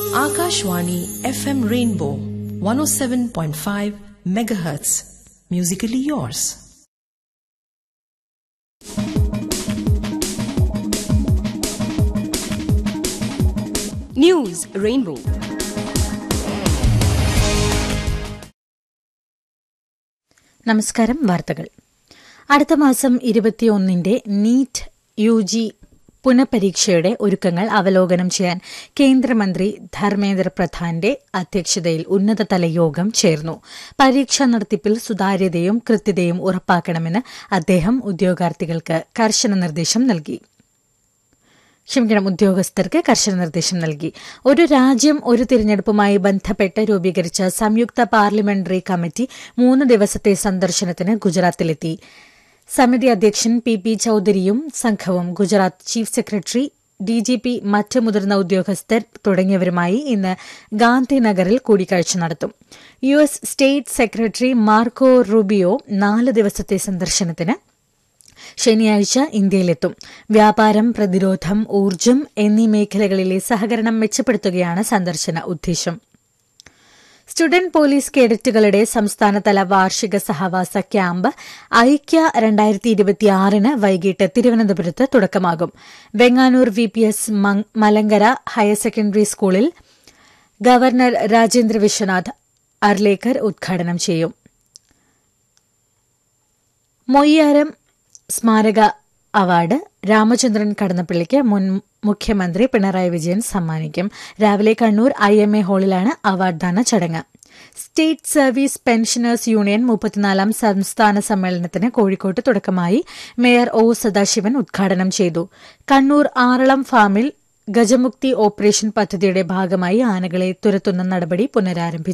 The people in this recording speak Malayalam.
Akashwani FM Rainbow 107.5 megahertz. Musically yours. News Rainbow. നമസ്കാരം വാർത്തകൾ അടുത്ത മാസം ഇരുപത്തിയൊന്നിന്റെ നീറ്റ് യു ജി പുനഃപരീക്ഷയുടെ ഒരുക്കങ്ങൾ അവലോകനം ചെയ്യാൻ കേന്ദ്രമന്ത്രി ധർമ്മേന്ദ്ര പ്രധാന്റെ അധ്യക്ഷതയിൽ ഉന്നതതല യോഗം ചേർന്നു പരീക്ഷാ നടത്തിപ്പിൽ സുതാര്യതയും കൃത്യതയും ഉറപ്പാക്കണമെന്ന് അദ്ദേഹം ഉദ്യോഗാർത്ഥികൾക്ക് കർശന നിർദ്ദേശം നൽകി ക്ഷമിക്കണം ഉദ്യോഗസ്ഥർക്ക് കർശന നിർദ്ദേശം നൽകി ഒരു രാജ്യം ഒരു തിരഞ്ഞെടുപ്പുമായി ബന്ധപ്പെട്ട് രൂപീകരിച്ച സംയുക്ത പാർലമെന്ററി കമ്മിറ്റി മൂന്ന് ദിവസത്തെ സന്ദർശനത്തിന് ഗുജറാത്തിലെത്തി സമിതി അധ്യക്ഷൻ പി പി ചൌധരിയും സംഘവും ഗുജറാത്ത് ചീഫ് സെക്രട്ടറി ഡിജിപി മറ്റ് മുതിർന്ന ഉദ്യോഗസ്ഥർ തുടങ്ങിയവരുമായി ഇന്ന് ഗാന്ധിനഗറിൽ കൂടിക്കാഴ്ച നടത്തും U S state secretary Marco Rubio നാല് ദിവസത്തെ സന്ദർശനത്തിന് ശനിയാഴ്ച ഇന്ത്യയിലെത്തും വ്യാപാരം പ്രതിരോധം ഊർജ്ജം എന്നീ മേഖലകളിലെ സഹകരണം മെച്ചപ്പെടുത്തുകയാണ് സന്ദർശന ഉദ്ദേശം സ്റ്റുഡന്റ് പോലീസ് കേഡറ്റുകളുടെ സംസ്ഥാനതല വാർഷിക സഹവാസ ക്യാമ്പ് ഐക്യ രണ്ടായിരത്തി ഇരുപത്തിയാറിന് വൈകിട്ട് തിരുവനന്തപുരത്ത് തുടക്കമാകും Venganoor V P S Malankara higher secondary സ്കൂളിൽ ഗവർണർ രാജേന്ദ്ര വിശ്വനാഥ് അർലേക്കർ ഉദ്ഘാടനം ചെയ്യും മൊയ്യാരം സ്മാരക അവാർഡ് രാമചന്ദ്രൻ കടന്നപ്പള്ളിക്ക് മുൻ മുഖ്യമന്ത്രി പിണറായി വിജയൻ സമ്മാനിക്കും രാവിലെ കണ്ണൂർ ഐ എം എ ഹാളിലാണ് അവാർഡ് ദാന ചടങ്ങ് സ്റ്റേറ്റ് സർവീസ് പെൻഷനേഴ്സ് യൂണിയൻ മുപ്പത്തിനാലാം സംസ്ഥാന സമ്മേളനത്തിന് കോഴിക്കോട്ട് തുടക്കമായി മേയർ ഒ സദാശിവൻ ഉദ്ഘാടനം ചെയ്തു കണ്ണൂർ ആറളം ഫാമിൽ ഗജമുക്തി ഓപ്പറേഷൻ പദ്ധതിയുടെ ഭാഗമായി ആനകളെ തുരത്തുന്ന നടപടി പുനരാരംഭിച്ചു